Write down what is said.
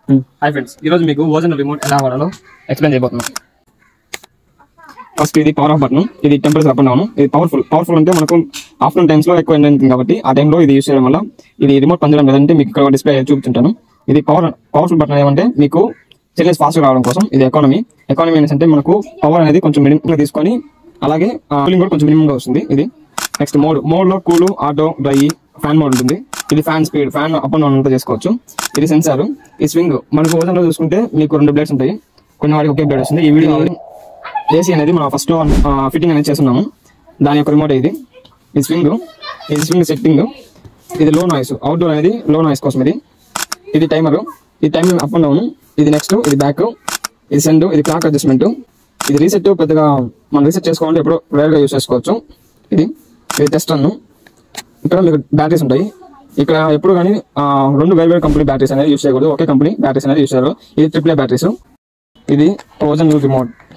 hi friends ఈ రోజు మీకు ఓజన్ రిమోట్ ఎలా వాడాలో ఎక్స్ప్లెయిన్ చేయబోతున్నాం ఫస్ట్ ఇది పవర్ ఆఫ్ బటన్ ఇది టెంపరేచర్ అప్ అండ్ డౌన్ ఇది పవర్ఫుల్ పవర్ఫుల్ అంటే మనకు ఆఫ్టర్నూన్ టైమ్స్ లో ఎక్కువ ఎండ ఉంటుంది కాబట్టి ఆ టైంలో ఇది యూస్ చేయడం వల్ల ఇది రిమోట్ పనిచేయడం లేదంటే మీకు ఇక్కడ డిస్ప్లే చూపుతుంటాను ఇది పవర్ పవర్ఫుల్ బటన్ ఏమంటే మీకు చెల్లెస్ ఫాస్ట్ రావడం కోసం ఇది ఎకానమీ ఎకానమీ ఏంటంటే మనకు పవర్ అనేది కొంచెం మినిమం తీసుకొని అలాగే కూలింగ్ కూడా కొంచెం మినిమం గా వస్తుంది ఇది నెక్స్ట్ మోడ్ మోడ్ లో cool auto dry fan mode ఉంటుంది ఇది fan speed fan up and down అంతా చేసుకోవచ్చు ఇది సెన్సార్ ఈ స్వింగ్ మనకు ఓజన్ లో చూసుకుంటే మీకు రెండు బ్లేడ్స్ ఉంటాయి కొన్ని వాటికి ఒకే బ్లేడ్ వస్తుంది ఈ వీడియో ఏసీ అనేది మనం ఫస్ట్ ఫిట్టింగ్ అనేది చేస్తున్నాము దాని యొక్క రిమోట్ ఇది ఇది స్వింగ్ ఇది స్వింగ్ సెట్టింగ్ ఇది లో నాయిస్ అవుట్డోర్ అనేది లో నాయిస్ కోసం ఇది ఇది టైమర్ ఇది టైమింగ్ అప్ అండ్ డౌన్ ఇది నెక్స్ట్ ఇది బ్యాక్ ఇది సెండ్ ఇది క్లాక్ అడ్జస్ట్మెంట్ ఇది రీసెట్ పెద్దగా మనం రీసెట్ చేసుకోవాలంటే ఎప్పుడో రేర్ గా యూస్ చేసుకోవచ్చు ఇది ఇది టెస్ట్ అన్ను ఇక్కడ మీకు బ్యాటరీస్ ఉంటాయి ఇక్కడ ఎప్పుడు కానీ ఆ, రెండు వేరు వేరు కంపెనీ బ్యాటరీస్ అనేది యూస్ చేయకూడదు ఒకే కంపెనీ బ్యాటరీస్ అనేది యూస్ చేయాలి ఇది ట్రిపుల్ బ్యాటరీస్ ఇది ఓజన్ రిమోట్